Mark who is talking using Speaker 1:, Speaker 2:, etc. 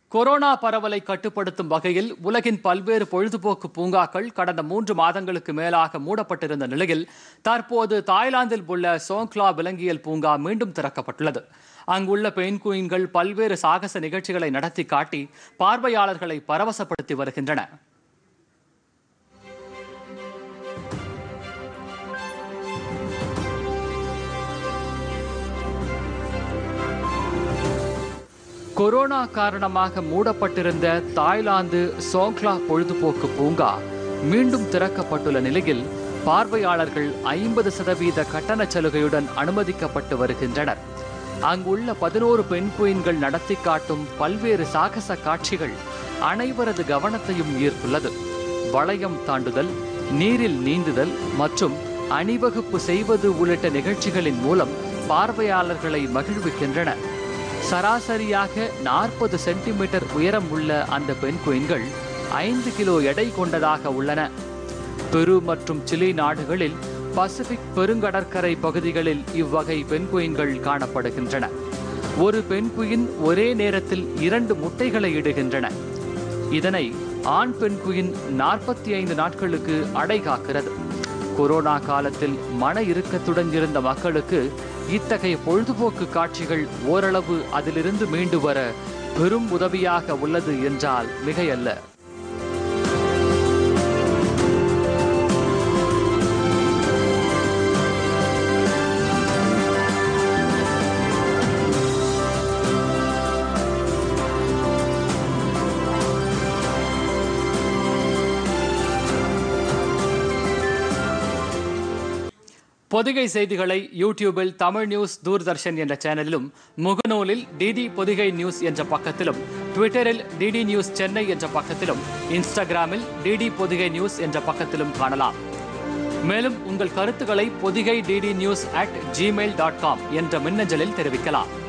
Speaker 1: corona பரவலை கட்டுப்படுத்தும் வகையில் உலகின் பல்வேறு பொழுதுபோக்கு பூங்காக்கள் கடந்த மூன்று மாதங்களுக்கு மேலாக மூடப்பட்டிருந்த நிலையில் தற்போது தாய்லாந்தில் உள்ள சோங்க்லா விலங்கியல் பூங்கா மீண்டும் திறக்கப்பட்டுள்ளது அங்குள்ள பெண் குயின்கள் பல்வேறு சாகச நிகழ்ச்சிகளை நடத்தி காட்டி பார்வையாளர்களை பரவசப்படுத்தி வருகின்றன கொரோனா காரணமாக மூடப்பட்டிருந்த தாய்லாந்து சோங்க்லா பொழுதுபோக்கு பூங்கா மீண்டும் திறக்கப்பட்டுள்ள நிலையில் பார்வையாளர்கள் ஐம்பது சதவீத கட்டணச் சலுகையுடன் அனுமதிக்கப்பட்டு வருகின்றனர் அங்குள்ள பதினோரு பெண் குயின்கள் நடத்தி காட்டும் பல்வேறு சாகச காட்சிகள் அனைவரது கவனத்தையும் ஈர்த்துள்ளது வளையம் தாண்டுதல் நீரில் நீந்துதல் மற்றும் அணிவகுப்பு செய்வது உள்ளிட்ட நிகழ்ச்சிகளின் மூலம் பார்வையாளர்களை மகிழ்விக்கின்றன சராசரியாக நாற்பது சென்டிமீட்டர் உயரம் உள்ள அந்த பெண் குயின்கள் ஐந்து கிலோ எடை கொண்டதாக உள்ளன பெரு மற்றும் சிலி நாடுகளில் பசிபிக் பெருங்கடற்கரை பகுதிகளில் இவ்வகை பெண் குயின்கள் காணப்படுகின்றன ஒரு பெண் குயின் ஒரே நேரத்தில் இரண்டு முட்டைகளை இடுகின்றன இதனை ஆண் பெண் குயின் நாற்பத்தி ஐந்து நாட்களுக்கு அடை காக்கிறது கொரோனா காலத்தில் மன இறுக்கத்துடன் இருந்த மக்களுக்கு இத்தகைய பொழுதுபோக்கு காட்சிகள் ஓரளவு அதிலிருந்து மீண்டு வர பெரும் உதவியாக உள்ளது என்றால் மிகையல்ல பொதிகை செய்திகளை யூடியூபில் தமிழ் நியூஸ் தூர்தர்ஷன் என்ற சேனலிலும் முகநூலில் டிடி பொதிகை நியூஸ் என்ற பக்கத்திலும் ட்விட்டரில் டிடி நியூஸ் சென்னை என்ற பக்கத்திலும் இன்ஸ்டாகிராமில் டிடி பொதிகை நியூஸ் என்ற பக்கத்திலும் காணலாம் மேலும் உங்கள் கருத்துக்களை Podhigai DD news at Gmail dot com என்ற மின்னஞ்சலில் தெரிவிக்கலாம்